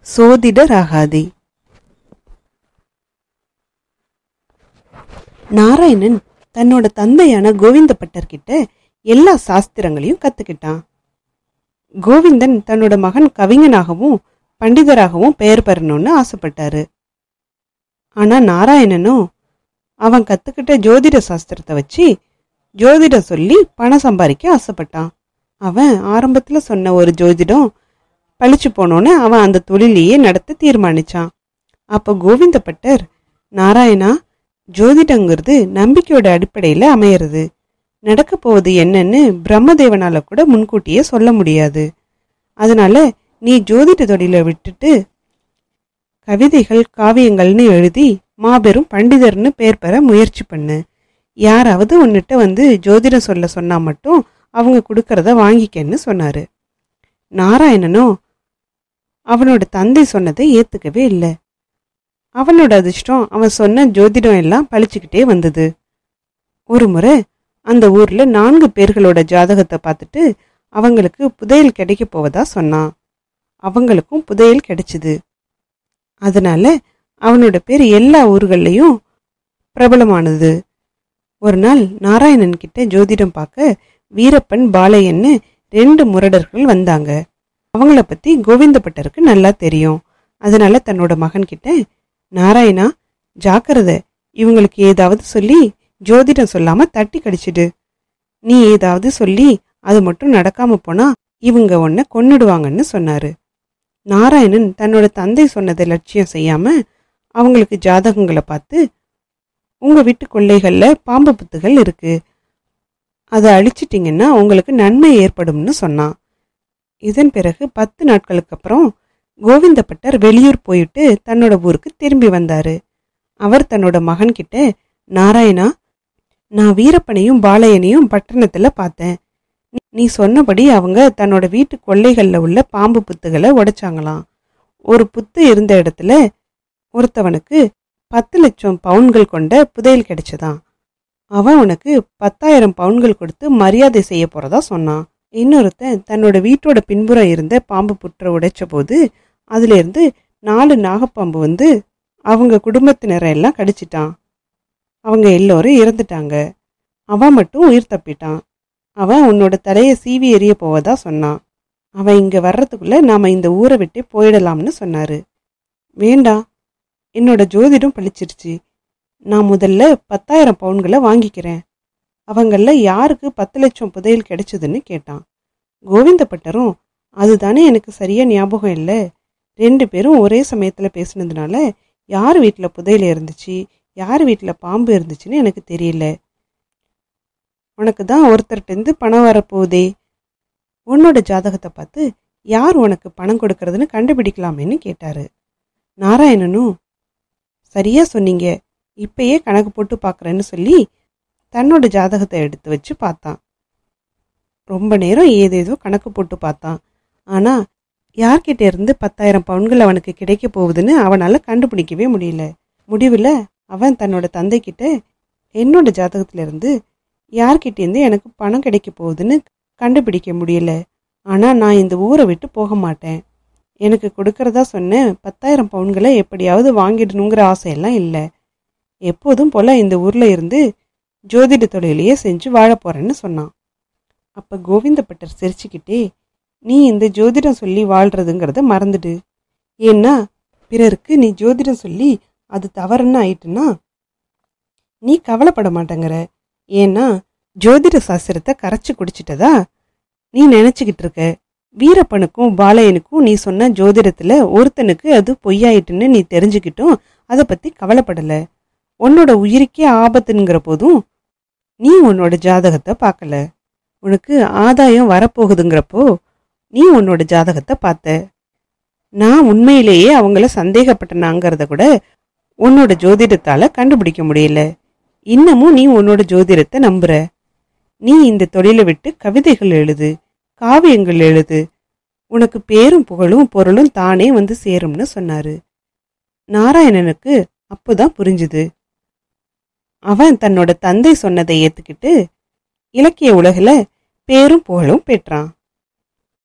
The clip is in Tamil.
சோதிடராகாதே நாராயணன் தன்னோட தந்தையான கோவிந்த பட்டர்கிட்ட எல்லா சாஸ்திரங்களையும் கத்துக்கிட்டான் கோவிந்தன் தன்னோட மகன் கவிஞனாகவும் பண்டிதராகவும் பெயர் பெறணும்னு ஆசைப்பட்டாரு ஆனா நாராயணனும் அவன் கத்துக்கிட்ட ஜோதிட சாஸ்திரத்தை வச்சு ஜோதிடம் சொல்லி பணம் சம்பாதிக்க ஆசைப்பட்டான் அவன் ஆரம்பத்துல சொன்ன ஒரு ஜோதிடம் பழிச்சு போனோன்னு அவன் அந்த தொழிலையே நடத்த தீர்மானிச்சான் அப்ப கோவிந்த பட்டர் நாராயணா ஜோதிடங்கிறது நம்பிக்கையோட அடிப்படையில அமையிறது நடக்க போவது என்னன்னு பிரம்மதேவனால கூட முன்கூட்டியே சொல்ல முடியாது அதனால நீ ஜோதிட தொழிலை விட்டுட்டு கவிதைகள் காவியங்கள்னு எழுதி மாபெரும் பண்டிதர்னு பேர் பெற முயற்சி பண்ணு யாராவது உன்னிட்ட வந்து ஜோதிடம் சொல்ல சொன்னா மட்டும் அவங்க கொடுக்கறத வாங்கிக்கன்னு சொன்னாரு நாராயணனும் அவனோட தந்தை சொன்னதை ஏத்துக்கவே இல்லை அவனோட அதிர்ஷ்டம் அவன் சொன்ன ஜோதிடம் எல்லாம் பழிச்சுக்கிட்டே வந்தது ஒரு முறை அந்த ஊர்ல நான்கு பேர்களோட ஜாதகத்தை பார்த்துட்டு அவங்களுக்கு புதையல் கிடைக்க போவதா சொன்னான் அவங்களுக்கும் புதையல் கிடைச்சுது அதனால அவனோட பேர் எல்லா ஊர்கள்லயும் பிரபலமானது ஒரு நாள் நாராயணன் கிட்ட ஜோதிடம் பார்க்க வீரப்பன் பாலையன்னு ரெண்டு முரடர்கள் வந்தாங்க அவங்கள பத்தி கோவிந்த பட்டருக்கு நல்லா தெரியும் அதனால தன்னோட மகன் கிட்ட நாராயணா ஜாக்கிரதை இவங்களுக்கு ஏதாவது சொல்லி ஜோதிடம் சொல்லாம தட்டி கடிச்சிடு நீ ஏதாவது சொல்லி அது மட்டும் நடக்காம போனா இவங்க உன்னை கொன்னுடுவாங்கன்னு சொன்னாரு நாராயணன் தன்னோட தந்தை சொன்னதை லட்சியம் செய்யாம அவங்களுக்கு ஜாதகங்களை பார்த்து உங்க வீட்டு கொள்ளைகள்ல பாம்பு புத்துகள் இருக்கு அதை அழிச்சிட்டிங்கன்னா உங்களுக்கு நன்மை ஏற்படும்னு சொன்னான் இதன் பிறகு பத்து நாட்களுக்கு அப்புறம் கோவிந்த பட்டர் வெளியூர் போயிட்டு தன்னோட ஊருக்கு திரும்பி வந்தாரு அவர் தன்னோட மகன்கிட்ட நாராயணா நான் வீரப்பனையும் பாளையனையும் பட்டணத்துல பார்த்தேன் நீ- நீ சொன்னபடி அவங்க தன்னோட வீட்டு கொள்ளைகள்ல உள்ள பாம்பு புத்துகளை உடைச்சாங்களாம் ஒரு புத்து இருந்த இடத்துல ஒருத்தவனுக்கு பத்து லட்சம் பவுன்கள் கொண்ட புதையல் கிடைச்சதாம் அவன் உனக்கு பத்தாயிரம் பவுன்கள் கொடுத்து மரியாதை செய்ய போறதா சொன்னான் இன்னொருத்தன் தன்னோட வீட்டோட பின்புறம் இருந்த பாம்பு புற்றை உடைச்ச போது அதுல இருந்து நாலு நாகப்பாம்பு வந்து அவங்க குடும்பத்தினரை எல்லாம் கடிச்சிட்டான் அவங்க எல்லோரும் இறந்துட்டாங்க அவன் மட்டும் உயிர் தப்பிட்டான் அவன் உன்னோட தலையை சீவி எறிய போவதா சொன்னான் அவன் இங்க வர்றதுக்குள்ள நாம இந்த ஊரை விட்டு போயிடலாம்னு சொன்னாரு வேண்டாம் என்னோட ஜோதிடம் பழிச்சிருச்சு நான் முதல்ல பத்தாயிரம் பவுன்களை வாங்கிக்கிறேன் அவங்கள யாருக்கு பத்து லட்சம் புதையல் கிடைச்சதுன்னு கேட்டான் கோவிந்த பட்டரும் அதுதானே எனக்கு சரியா ஞாபகம் இல்லை ரெண்டு பேரும் ஒரே சமயத்துல பேசுனதுனால யார் வீட்டில் புதையல் இருந்துச்சு யார் வீட்டில் பாம்பு இருந்துச்சுன்னு எனக்கு தெரியல உனக்கு தான் ஒருத்தர்கிட்டருந்து பணம் வரப்போகுதே உன்னோட ஜாதகத்தை பார்த்து யார் உனக்கு பணம் கொடுக்கறதுன்னு கண்டுபிடிக்கலாமேன்னு கேட்டாரு நாராயணனும் சரியா சொன்னீங்க இப்பயே கணக்கு போட்டு பார்க்கறேன்னு சொல்லி தன்னோட ஜாதகத்தை எடுத்து வச்சு பார்த்தான் ரொம்ப நேரம் ஏதேதோ கணக்கு போட்டு பார்த்தான் ஆனா யார்கிட்ட இருந்து பத்தாயிரம் பவுன்கள் அவனுக்கு கிடைக்க போகுதுன்னு அவனால கண்டுபிடிக்கவே முடியல முடிவில் அவன் தன்னோட தந்தைக்கிட்ட என்னோட ஜாதகத்துல இருந்து யார்கிட்ட இருந்து எனக்கு பணம் கிடைக்க போகுதுன்னு கண்டுபிடிக்க முடியல ஆனா நான் இந்த ஊரை விட்டு போக மாட்டேன் எனக்கு கொடுக்கறதா சொன்ன பத்தாயிரம் பவுன்களை எப்படியாவது வாங்கிடணுங்கிற ஆசையெல்லாம் இல்லை எப்போதும் போல இந்த ஊர்ல இருந்து ஜோதிட தொழிலையே செஞ்சு வாழ போறேன்னு சொன்னான் அப்ப கோவிந்த பட்டர் சிரிச்சுக்கிட்டே நீ இந்த ஜோதிடம் சொல்லி வாழ்றதுங்கிறத மறந்துடு ஏன்னா பிறருக்கு நீ ஜோதிடம் சொல்லி அது தவறுன்னு ஆயிட்டுன்னா நீ கவலைப்பட மாட்டேங்கிற ஏன்னா ஜோதிட சாஸ்திரத்தை கரைச்சு குடிச்சிட்டதா நீ நினைச்சுக்கிட்டு இருக்க வீரப்பனுக்கும் பாலையனுக்கும் நீ சொன்ன ஜோதிடத்துல ஒருத்தனுக்கு அது பொய்யாயிட்டுன்னு நீ தெரிஞ்சுக்கிட்டும் அதை பத்தி கவலைப்படல உன்னோட உயிருக்கே ஆபத்துங்கிற போதும் நீ உன்னோட ஜாதகத்தை பார்க்கல உனக்கு ஆதாயம் வரப்போகுதுங்கிறப்போ நீ உன்னோட ஜாதகத்தை பார்த்த நான் உண்மையிலேயே அவங்கள சந்தேகப்பட்டனாங்கிறத கூட உன்னோட ஜோதிடத்தால கண்டுபிடிக்க முடியல இன்னமும் நீ உன்னோட ஜோதிடத்தை நம்புற நீ இந்த தொழிலை விட்டு கவிதைகள் எழுது காவியங்கள் எழுது உனக்கு பேரும் புகழும் பொருளும் தானே வந்து சேரும்னு சொன்னாரு நாராயணனுக்கு அப்போதான் புரிஞ்சுது அவன் தன்னோட தந்தை சொன்னதை ஏத்துக்கிட்டு இலக்கிய உலகில பேரும் புகழும் பெற்றான்